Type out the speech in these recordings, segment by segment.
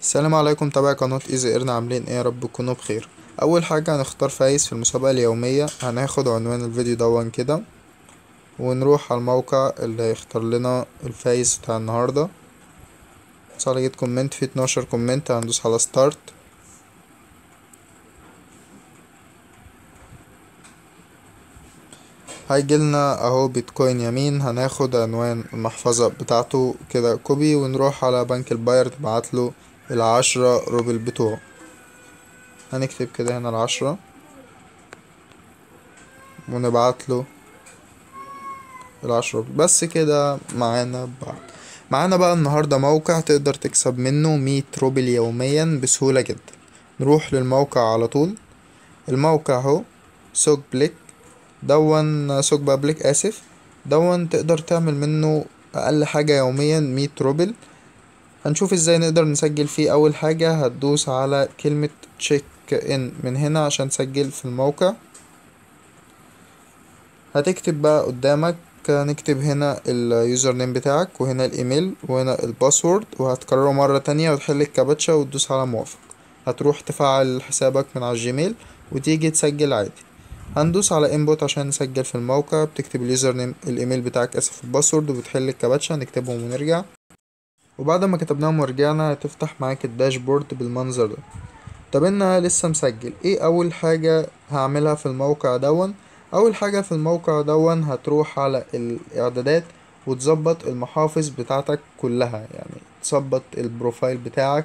السلام عليكم تابع قناة ايزي ايرن عاملين ايه يا رب تكونوا بخير اول حاجة هنختار فايز في المسابقة اليومية هناخد عنوان الفيديو دون كده ونروح على الموقع اللي هيختار لنا الفايز بتاع النهاردة بس على جيت كومنت في اتناشر كومنت هندوس على ستارت هيجيلنا اهو بيتكوين يمين هناخد عنوان المحفظة بتاعته كده كوبي ونروح على بنك الباير نبعتله العشرة روبل بتوعه هنكتب كده هنا العشرة ونبعتله العشرة روبل بس كده معانا بعد معانا بقى النهاردة موقع تقدر تكسب منه مية روبل يوميا بسهولة جدا نروح للموقع على طول الموقع اهو سوق بليك دون سوق بابليك اسف دون تقدر تعمل منه اقل حاجة يوميا مية روبل هنشوف ازاي نقدر نسجل فيه اول حاجة هتدوس على كلمة تشيك ان من هنا عشان تسجل في الموقع هتكتب بقى قدامك نكتب هنا اليوزر نيم بتاعك وهنا الايميل وهنا الباسورد وهتكرره مرة تانية وتحل الكابتشا وتدوس على موافق هتروح تفعل حسابك من على الجيميل وتيجي تسجل عادي هندوس على انبوت عشان نسجل في الموقع بتكتب اليوزر نيم الايميل بتاعك اسف الباسورد وبتحل الكابتشا نكتبهم ونرجع وبعد ما كتبناهم ورجعنا هتفتح معاك الداشبورد بالمنظر ده طب انا لسه مسجل ايه اول حاجة هعملها في الموقع دون اول حاجة في الموقع دون هتروح على الاعدادات وتظبط المحافظ بتاعتك كلها يعني تظبط البروفايل بتاعك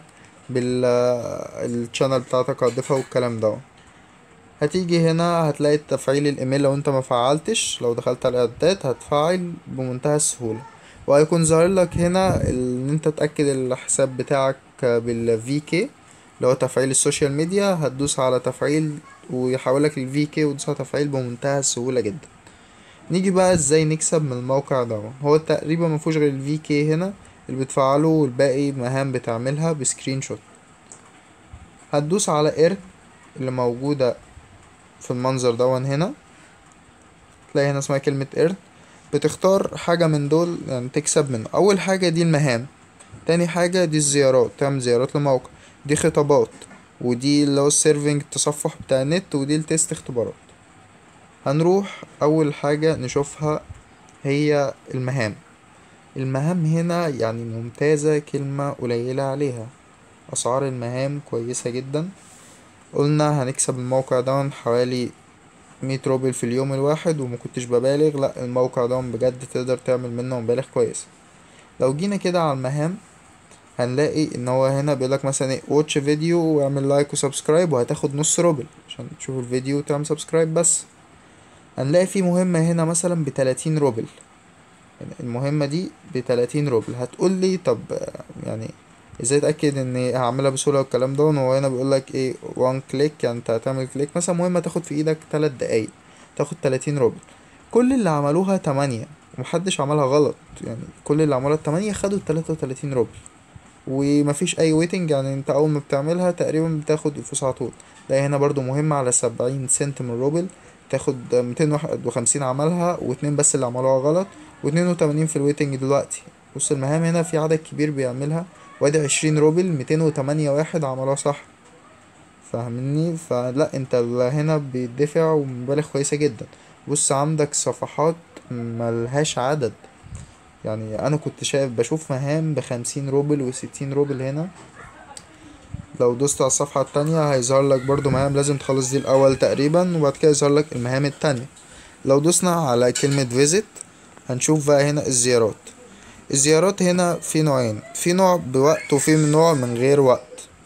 بالشانل بتاعتك هتضيفها والكلام ده هتيجي هنا هتلاقي تفعيل الايميل لو انت ما فعلتش لو دخلت على الاعدادات هتفعل بمنتهى السهولة وهيكون ظاهر لك هنا ان انت تأكد الحساب بتاعك بالفي كي اللي هو تفعيل السوشيال ميديا هتدوس على تفعيل ويحولك للفي كي وتدوس على تفعيل بمنتهى السهولة جدا نيجي بقى ازاي نكسب من الموقع ده هو تقريبا مفيهوش غير الفي كي هنا اللي بتفعله والباقي مهام بتعملها بسكرين شوت هتدوس على اير اللي موجودة في المنظر دون هنا تلاقي هنا اسمها كلمة ايرن بتختار حاجة من دول يعني تكسب منه أول حاجة دي المهام تاني حاجة دي الزيارات تعمل زيارات لموقع دي خطابات ودي اللي هو السيرفنج التصفح بتاع النت ودي التست اختبارات هنروح أول حاجة نشوفها هي المهام المهام هنا يعني ممتازة كلمة قليلة عليها أسعار المهام كويسة جدا قلنا هنكسب الموقع ده حوالي مية روبل في اليوم الواحد ومكنتش ببالغ لا الموقع ده بجد تقدر تعمل منه مبالغ كويسة لو جينا كده على المهام هنلاقي ان هو هنا بيقولك مثلا ايه واتش فيديو واعمل لايك وسبسكرايب وهتاخد نص روبل عشان تشوف الفيديو وتعمل سبسكرايب بس هنلاقي في مهمة هنا مثلا بتلاتين روبل يعني المهمة دي بتلاتين روبل هتقولي طب يعني ازاي اتاكد ان هعملها بسهوله والكلام ده وهو هنا بيقول لك ايه وان كليك يعني انت هتعمل كليك مثلا مهمه تاخد في ايدك تلات دقايق تاخد تلاتين روبل كل اللي عملوها تمانية ومحدش عملها غلط يعني كل اللي عملوها التمانية خدوا التلاتة وتلاتين روبل ومفيش اي ويتنج يعني انت اول ما بتعملها تقريبا بتاخد الفلوس على طول ده هنا برضو مهمة على سبعين سنت من روبل تاخد ميتين واحد وخمسين عملها واتنين بس اللي عملوها غلط واتنين وتمانين في الويتنج دلوقتي بص المهام هنا في عدد كبير بيعملها وادي عشرين روبل ميتين وتمانية واحد عملوها صح فاهمني فلا انت هنا بيدفع ومبالغ كويسة جدا بص عندك صفحات ملهاش عدد يعني انا كنت شايف بشوف مهام بخمسين روبل وستين روبل هنا لو دوست على الصفحة التانية هيظهر لك برضو مهام لازم تخلص دي الأول تقريبا وبعد كده يظهر لك المهام التانية لو دوسنا على كلمة فيزيت هنشوف بقى هنا الزيارات الزيارات هنا في نوعين في نوع بوقت وفي نوع من غير وقت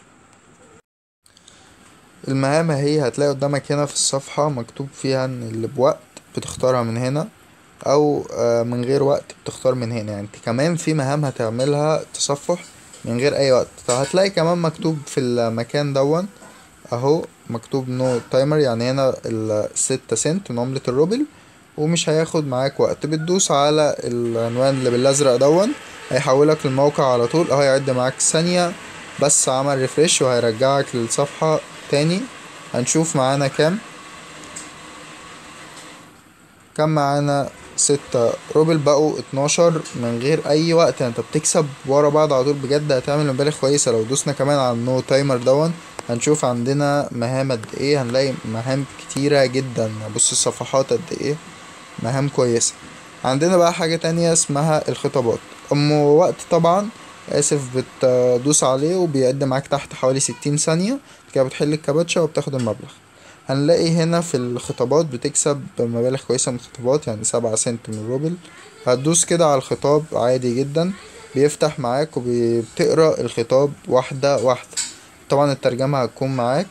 المهام هي هتلاقي قدامك هنا في الصفحة مكتوب فيها ان اللي بوقت بتختارها من هنا او من غير وقت بتختار من هنا يعني كمان في مهام هتعملها تصفح من غير اي وقت فهتلاقي كمان مكتوب في المكان دون اهو مكتوب نو تايمر يعني هنا الستة سنت من عملة الروبل ومش هياخد معاك وقت بتدوس على العنوان اللي بالازرق دون هيحولك للموقع على طول اهو هيعد معاك ثانية بس عمل ريفرش وهيرجعك للصفحة تاني هنشوف معانا كام كان معانا ستة روبل بقوا اتناشر من غير اي وقت يعني انت بتكسب ورا بعض على طول بجد هتعمل مبالغ كويسة لو دوسنا كمان على النو تايمر دون هنشوف عندنا مهام قد ايه هنلاقي مهام كتيرة جدا بص الصفحات قد ايه مهام كويسة عندنا بقى حاجة تانية اسمها الخطابات ام وقت طبعا اسف بتدوس عليه وبيقدم معاك تحت حوالي ستين ثانية كده بتحل الكابتشا وبتاخد المبلغ هنلاقي هنا في الخطابات بتكسب مبالغ كويسة من الخطابات يعني سبعة سنت من روبل هتدوس كده على الخطاب عادي جدا بيفتح معاك وبتقرا الخطاب واحدة واحدة طبعا الترجمة هتكون معاك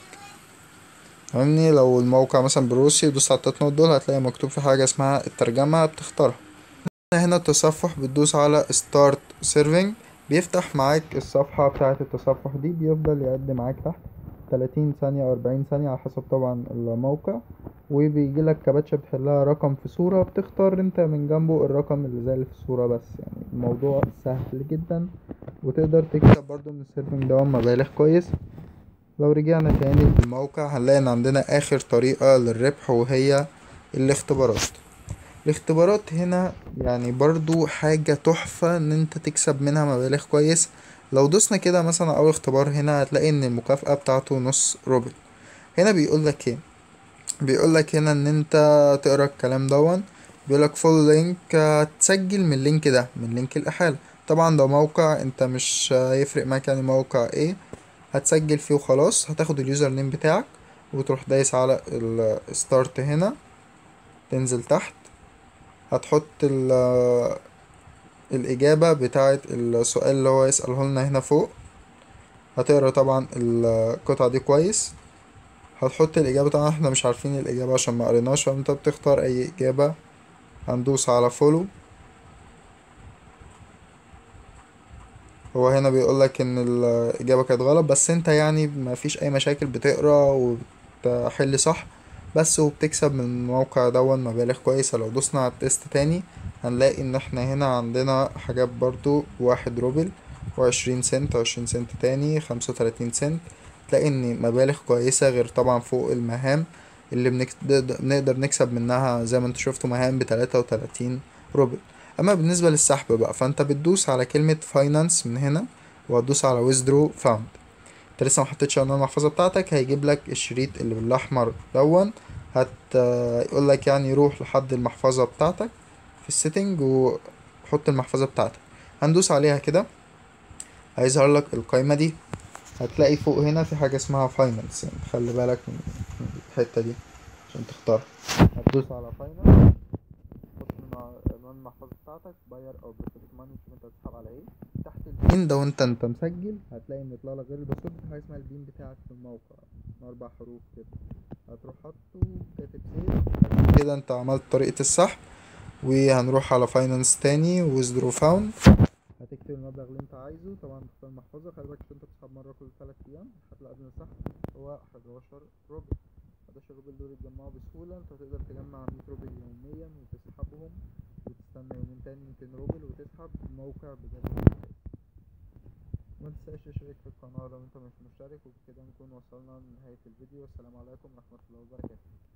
فاهمني لو الموقع مثلا بروسي دوس على التلات نقط دول هتلاقي مكتوب في حاجة اسمها الترجمة بتختارها هنا التصفح بتدوس على ستارت سيرفينج بيفتح معاك الصفحة بتاعة التصفح دي بيفضل يقدم معاك تحت تلاتين ثانية أو أربعين ثانية على حسب طبعا الموقع وبيجيلك كباتشة بتحلها رقم في صورة بتختار انت من جنبه الرقم اللي زي اللي في الصورة بس يعني الموضوع سهل جدا وتقدر تكسب برضو من السيرفنج ده مبالغ كويس لو رجعنا تاني للموقع هنلاقي ان عندنا اخر طريقة للربح وهي الاختبارات الاختبارات هنا يعني برضو حاجة تحفة ان انت تكسب منها مبالغ كويس لو دوسنا كده مثلا اول اختبار هنا هتلاقي ان المكافأة بتاعته نص روبل هنا بيقولك ايه بيقولك هنا ان انت تقرا الكلام دون بيقولك فول لينك هتسجل من اللينك ده من لينك الاحالة طبعا ده موقع انت مش هيفرق معاك يعني موقع ايه هتسجل فيه وخلاص هتاخد اليوزر نيم بتاعك وتروح دايس على الستارت هنا تنزل تحت هتحط ال الإجابة بتاعة السؤال اللي هو يسأله لنا هنا فوق هتقرا طبعا القطعة دي كويس هتحط الإجابة طبعا احنا مش عارفين الإجابة عشان ما قريناش فانت بتختار أي إجابة هندوس على فولو هو هنا بيقولك ان الإجابة كانت غلط بس انت يعني مفيش أي مشاكل بتقرا وبتحل صح بس وبتكسب من الموقع دون مبالغ كويسة لو دوسنا على التست تاني هنلاقي ان احنا هنا عندنا حاجات برضو واحد روبل وعشرين سنت وعشرين سنت تاني خمسة وتلاتين سنت تلاقي ان مبالغ كويسة غير طبعا فوق المهام اللي بنك... بنقدر نكسب منها زي ما انتوا شفتوا مهام بتلاتة وتلاتين روبل اما بالنسبة للسحب بقى فانت بتدوس على كلمة فاينانس من هنا وهتدوس على ويزدرو فاوند انت لسه محطتش عنوان المحفظة بتاعتك هيجيب لك الشريط اللي بالاحمر دون هت يقول لك يعني روح لحد المحفظة بتاعتك في السيتنج وحط المحفظة بتاعتك هندوس عليها كده هيظهر لك القايمة دي هتلاقي فوق هنا في حاجة اسمها فاينانس يعني خلي بالك من الحتة دي عشان تختار هتدوس على فاينانس تحط عنوان المحفظة بتاعتك باير او بريفيت ماني شوف انت هتسحب على ايه تحت البين ده وانت انت مسجل هتلاقي ان يطلع لك غير الباسورد في حاجة اسمها البين بتاعك في الموقع اربع حروف كده هتروح حاطه كاتب سيف كده انت عملت طريقة السحب وهنروح على فاينانس تاني ويزدرو فاوند هتكتب المبلغ اللي انت عايزه طبعا تختار المحفظة خلي بالك عشان انت بتسحب مرة كل تلات ايام الحد الأدنى للسحب هو حداشر روبل حداشر روبل دول يتجمعوا بسهولة انت تقدر تجمع مية روبل يوميا وتسحبهم وتستنى يومين تاني ميتين روبل وتسحب موقع بجد ما تنساش تشترك في القناة لو انت مش مشترك وبكده نكون وصلنا لنهاية الفيديو والسلام عليكم ورحمة الله وبركاته